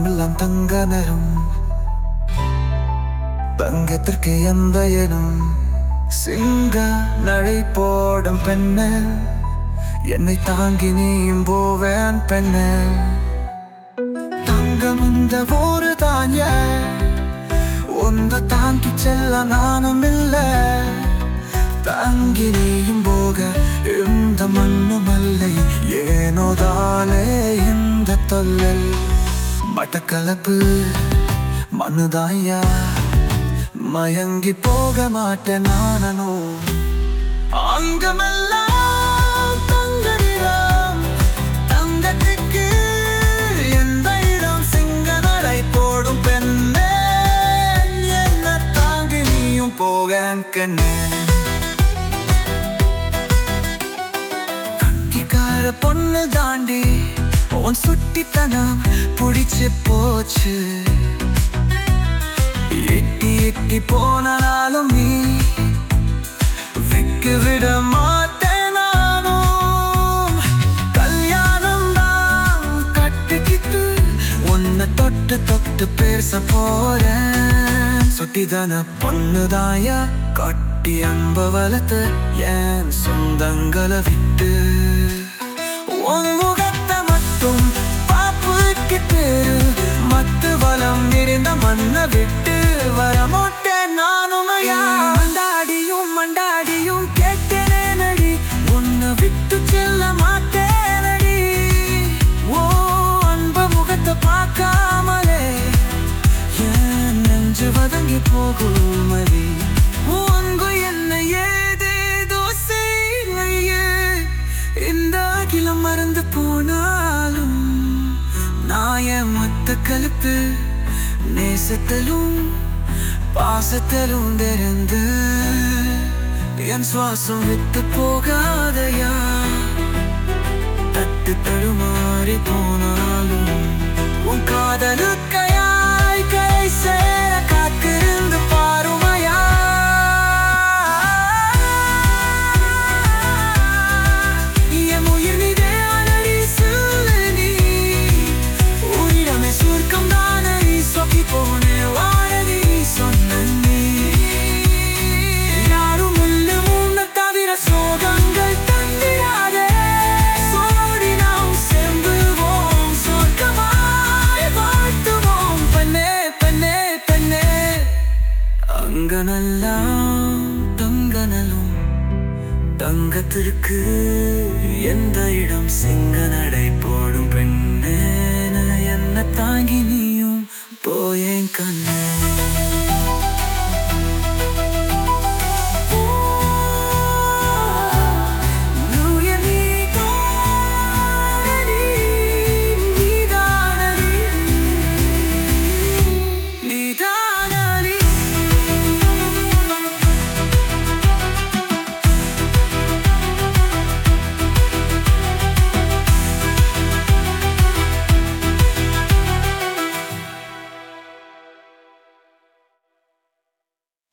வானமெல்லாம் தங்க நிறம் தங்கத்திற்கு எந்த இடம் சிங்க நடை போடும் பெண்ணு என்னை தாங்கி நீயும் போவேன் பெண்ணு தங்கம் இந்த ஊரு தான் ஒன்று தாங்கி செல்ல நானும் இல்லை தாங்கி நீயும் போக இந்த மண்ணும் அல்லை ஏனோதாலே இந்த தொல்லல் மட்டக்களப்பு மனுதாயா மயங்கி போக மாட்டேன் நானும் அங்கமெல்லாம் தங்க நிறம் தங்கத்துக்கு எந்த இடம் சிங்க நடை போடும் பெண்ணே என்ன தாங்கி நீயும் போக கண்ணே கட்டிக்கார பொண்ணு தாண்டி உன் சுட்டித்தனம் பிடிச்சு போச்சு எட்டி எட்டி போனாலும் நீ விக்கு விட மாட்டேன் நானும் கல்யாணம் தான் கட்டிக்கிட்டு உன்னை தொட்டு தொட்டு பேச போறேன் சுட்டிதான பொண்ணுதாயா கட்டி அன்ப வளர்த்த என் சொந்தங்களை விட்டு உன் முகத்தை மட்டும் பாப்புக்கிட்டு மத்து வளம் நிறைந்த மண்ணை விட்டு வர மாட்டேன் நானும் மண்டாடியும் மண்டாடியும் கேட்டேனே நடி உன்னை விட்டு செல்ல மாட்டேனடி ஓ அன்ப முகத்தை பார்க்காமலே என் நெஞ்சு வதங்கி போகும் மதி உங்கு என்ன ஏதேதோ செய்யலையே இந்த அகிலம் மறந்து போனாலும் நான் என் மத்த கழுத்து நேசத்திலும் பாசத்திலும் தெரிந்து என் சுவாசம் விட்டு போகாதையா தட்டு தடுமாறி போனாலும் உன் காதலுக்கையாய் கை சேர காத்திருந்து பாருமையா என் உயிர் நீதே அனடி சொல்லு நீ உயிரமே சுருக்கம் தானடி சொக்கி போனே வாழடி சொன்ன நீ யாரும் முள்ளு முன்ன தவிர சோகங்கள் தந்திராதே சோடி நாம் செம்புவோம் சொர்க்கமாய் வாழ்த்துவோம் பெண்ணே பெண்ணே பெண்ணே அங்கனெல்லாம் தங்கனலும் தங்கத்திற்கு எந்த இடம் சிங்க நடை போடும் பெண்ணே என்ன தாங்கி நீ